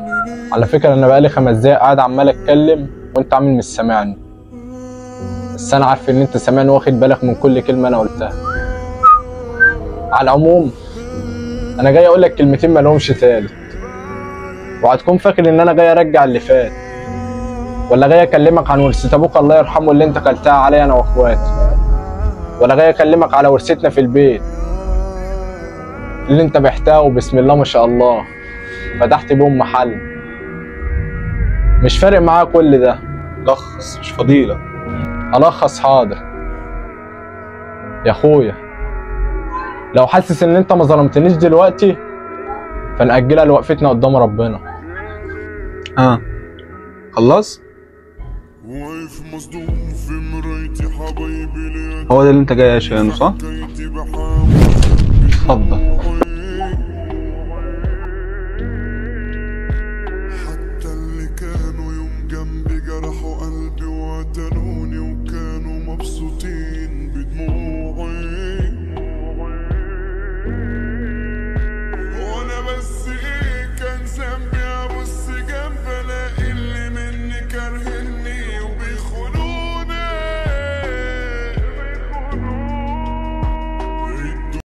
على فكرة أنا بقالي خمس دقايق قاعد عمال أتكلم وأنت عامل مش سامعني بس أنا عارف إن أنت سامعني واخد بالك من كل كلمة أنا قلتها على العموم أنا جاي أقول لك كلمتين مالهمش تالت وهتكون فاكر إن أنا جاي أرجع اللي فات ولا جاي أكلمك عن ورثة أبوك الله يرحمه اللي أنت كلتها عليا أنا وإخواتي ولا جاي أكلمك على ورثتنا في البيت اللي أنت بعتها وبسم الله ما شاء الله فتحت بيهم محل مش فارق معايا كل ده لخص مش فضيلة ألخص حاضر يا أخويا لو حاسس إن أنت ما ظلمتنيش دلوقتي فنأجلها لوقفتنا قدام ربنا اه خلص واقف مصدوم في مرايتي حبايبي ليه هو ده اللي انت جاي عشانه صح حكايتي بحاول اتفضل